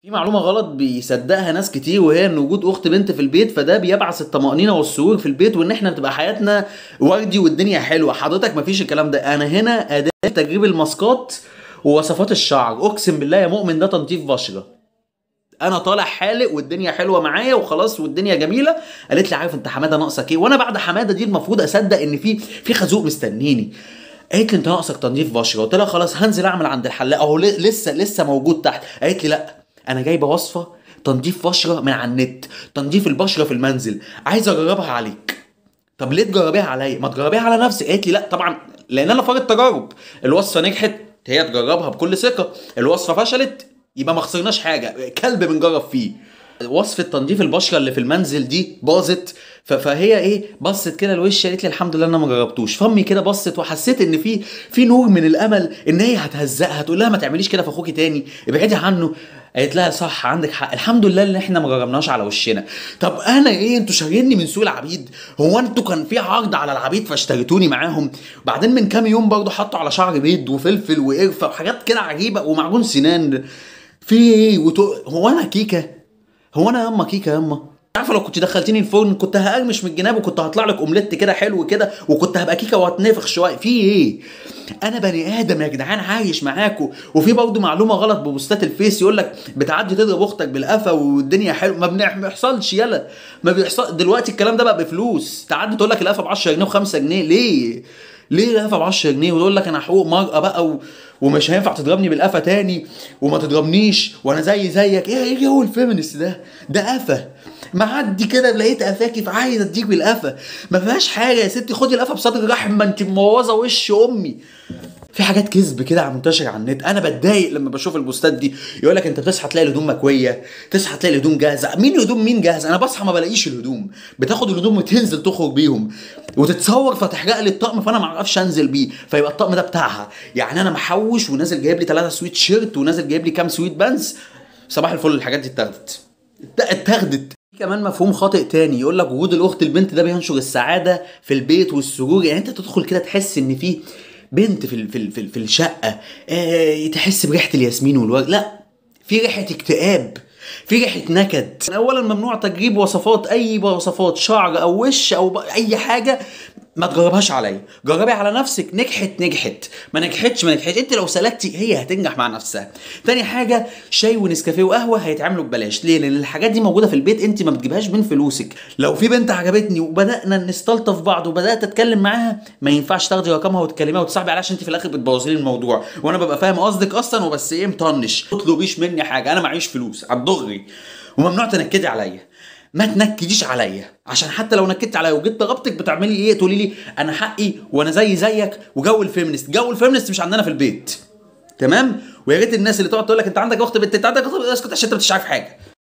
في معلومة غلط بيصدقها ناس كتير وهي ان وجود اخت بنت في البيت فده بيبعث الطمأنينة والسرور في البيت وان احنا تبقى حياتنا وردي والدنيا حلوة حضرتك مفيش الكلام ده انا هنا اداة تجريب الماسكات ووصفات الشعر اقسم بالله يا مؤمن ده تنظيف بشرة انا طالع حالق والدنيا حلوه معايا وخلاص والدنيا جميله قالت لي عارف انت حماده ناقصك ايه وانا بعد حماده دي المفروض اصدق ان في في خازوق مستنيني قالت لي انت ناقصك تنظيف بشره قلت لها خلاص هنزل اعمل عند الحلاق اهو ل- لسه لسه موجود تحت قالت لي لا انا جايبه وصفه تنظيف بشره من على النت تنظيف البشره في المنزل عايز اجربها عليك طب ليه تجربيها عليا ما تجربيها على نفسك قالت لي لا طبعا لان انا فار التجارب الوصفه نجحت هي تجربها بكل ثقه الوصفه فشلت يبقى ما خسرناش حاجه كلب بنجرب فيه وصفه تنظيف البشره اللي في المنزل دي باظت ف- فهي ايه بصت كده الوش قالت لي الحمد لله انا ما جربتوش فامي كده بصت وحسيت ان في في نور من الامل ان هي هتهزقها هتقول لها ما تعمليش كده في اخوكي تاني ابعدي عنه قالت لها صح عندك حق الحمد لله ان احنا ما جربناش على وشنا طب انا ايه انتوا شاريني من سوق العبيد هو انتوا كان في عرض على العبيد فاشتريتوني معاهم بعدين من كام يوم برضه حطوا على شعر بيض وفلفل وقرفه وحاجات كده عجيبه ومعجون سنان في ايه وتو... هو انا كيكه هو انا ياما كيكه ياما عارفه لو كنت دخلتيني الفرن كنت هقرمش من الجناب وكنت هطلع لك اومليت كده حلو كده وكنت هبقى كيكه وهتنفخ شويه في ايه انا بني ادم يا جدعان عايش معاكم وفي برضه معلومه غلط ببوستات الفيس يقول لك بتعدي تضرب اختك بالقفا والدنيا حلوه ما بنع- ما بيحصلش يلا ما بيحصل دلوقتي الكلام ده بقى بفلوس تعدي تقول لك القفا ب 10 جنيه و5 جنيه ليه ليه القفا ب 10 جنيه ويقول لك انا حقوق مرأة بقى و... ومش هينفع تضربني بالقفا تاني وما تضربنيش وانا زي زيك ايه ايه جو الفيمينست ده ده قفا معدي كده لقيت قفاكي فعايز اديك بالقفا ما فيهاش حاجه يا ستي خدي القفا بصدر رحم ما انت مبوظه وش امي في حاجات كذب كده منتشره على النت انا بتضايق لما بشوف البوستات دي يقول لك انت بتصحى تلاقي الهدوم مكويه تصحى تلاقي الهدوم جاهزه مين الهدوم مين جاهزه انا بصحى ما بلاقيش الهدوم بتاخد الهدوم وتنزل تخرج بيهم وتتصور فتحرق لي الطقم فانا ما اعرفش انزل بيه فيبقى الطقم ده بتاعها يعني انا محوش ونازل جايب لي ثلاثه سويت شيرت ونازل جايب لي كام سويت بانس صباح الفل الحاجات دي اتاخدت ات- اتاخدت في كمان مفهوم خاطئ تاني يقول لك وجود الاخت البنت ده بينشر السعاده في البيت والسرور يعني انت تدخل كده تحس ان في بنت في ال- في ال- في, ال- في الشقه آه تحس بريحه الياسمين والورد لا في ريحه اكتئاب في ريحه نكد اولا ممنوع تجريب وصفات اي وصفات شعر او وش او ب- اي حاجه ما تجربهاش عليا جربي على نفسك نجحت نجحت ما نجحتش ما نجحتش انت لو سلكتي هي هتنجح مع نفسها تاني حاجه شاي ونسكافيه وقهوه هيتعملوا ببلاش ليه لان الحاجات دي موجوده في البيت انت ما بتجيبهاش من فلوسك لو في بنت عجبتني وبدانا نستلطف بعض وبدات اتكلم معاها ما ينفعش تاخدي رقمها وتكلميها وتصاحبي عليها عشان انت في الاخر بتبوظي لي الموضوع وانا ببقى فاهم قصدك اصلا وبس ايه مطنش ما تطلبيش مني حاجه انا معيش فلوس على الدغري وممنوع تنكدي عليا ما تنكديش عليا عشان حتى لو نكدت عليا وجيت ضربتك بتعملي ايه تقولي لي انا حقي وانا زي زيك وجو الفيمينست جو الفيمينست مش عندنا في البيت تمام ويا ريت الناس اللي تقعد تقول لك انت عندك اخت بنت انت عندك اخت بنت اسكت عشان انت مش عارف حاجه